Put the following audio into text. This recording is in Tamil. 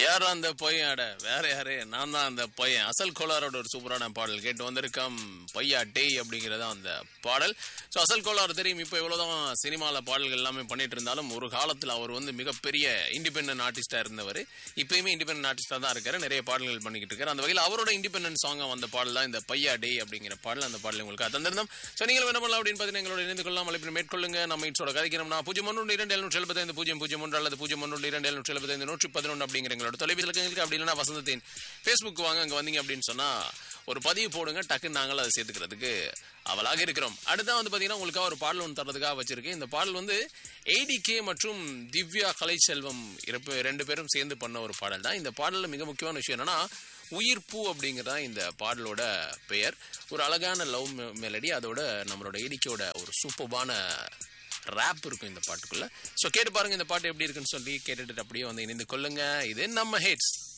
யார் அந்த பையன் அட வேற யாரு நான் தான் அந்த பையன் அசல் கோளாரோட ஒரு சூப்பரான பாடல் கேட்டு வந்திருக்கோம் பையா டேய் அப்படிங்கிறது அந்த பாடல் ஸோ அசல் கோளாறு தெரியும் இப்போ எவ்வளோதான் சினிமாவில் பாடல்கள் எல்லாமே பண்ணிட்டு இருந்தாலும் ஒரு காலத்தில் அவர் வந்து மிகப்பெரிய இண்டிபெண்டன்ட் ஆர்டிஸ்டாக இருந்தவர் இப்பயுமே இண்டிபெண்டன்ட் ஆர்டிஸ்டாக தான் இருக்காரு நிறைய பாடல்கள் பண்ணிக்கிட்டு இருக்காரு அந்த வகையில் அவரோட இண்டிபெண்டன்ட் சாங்காக வந்த பாடல் தான் இந்த பையா டேய் அப்படிங்கிற பாடல் அந்த பாடல் உங்களுக்கு தந்திருந்தோம் ஸோ நீங்கள் என்ன பண்ணலாம் அப்படின்னு பார்த்தீங்கன்னா எங்களோட இணைந்து கொள்ளலாம் அழைப்பில் மேற்கொள்ளுங்க நம்ம இட்ஸோட கதைக்கிறோம்னா பூஜ்ஜியம் ஒன்று இரண்டு எழுநூற்றி எழுபத்தைந்து பூஜ்ஜியம் பூஜ்ஜியம் ஒன்று அல்லது பூஜ்ஜியம் ஒன்று இரண்டு எழுநூற்றி எழுபத்தைந்து நூற்றி பதினொன்று அப்படிங்கிற எங்களோட தொலைபேசி இலக்கங்களுக்கு அப்படி இல்லைன்னா வசந்தத்தின் ஃபேஸ்புக் வாங்க அங்கே வந்தீங்க அப்படின்னு சொன்னால் ஒரு பதிவு போடுங்க டக்குன்னு நாங்களும் அதை சேர்த்துக்கிறதுக்கு அவளாக இருக்கிறோம் அடுத்தா வந்து பார்த்தீங்கன்னா உங்களுக்காக ஒரு பாடல் ஒன்று தரதுக்காக வச்சிருக்கேன் இந்த பாடல் வந்து ஏடிகே மற்றும் திவ்யா கலைச்செல்வம் இருப்பு ரெண்டு பேரும் சேர்ந்து பண்ண ஒரு பாடல் தான் இந்த பாடலில் மிக முக்கியமான விஷயம் என்னன்னா உயிர் பூ அப்படிங்கிறதா இந்த பாடலோட பெயர் ஒரு அழகான லவ் மெலடி அதோட நம்மளோட ஏடிக்கையோட ஒரு சூப்பர்பான ரேப் இருக்கும் இந்த பாட்டுக்குள்ள ஸோ கேட்டு பாருங்க இந்த பாட்டு எப்படி இருக்குன்னு சொல்லி கேட்டுட்டு அப்படியே வந்து இணைந்து கொள்ளுங்க இது நம்ம ஹேட்ஸ்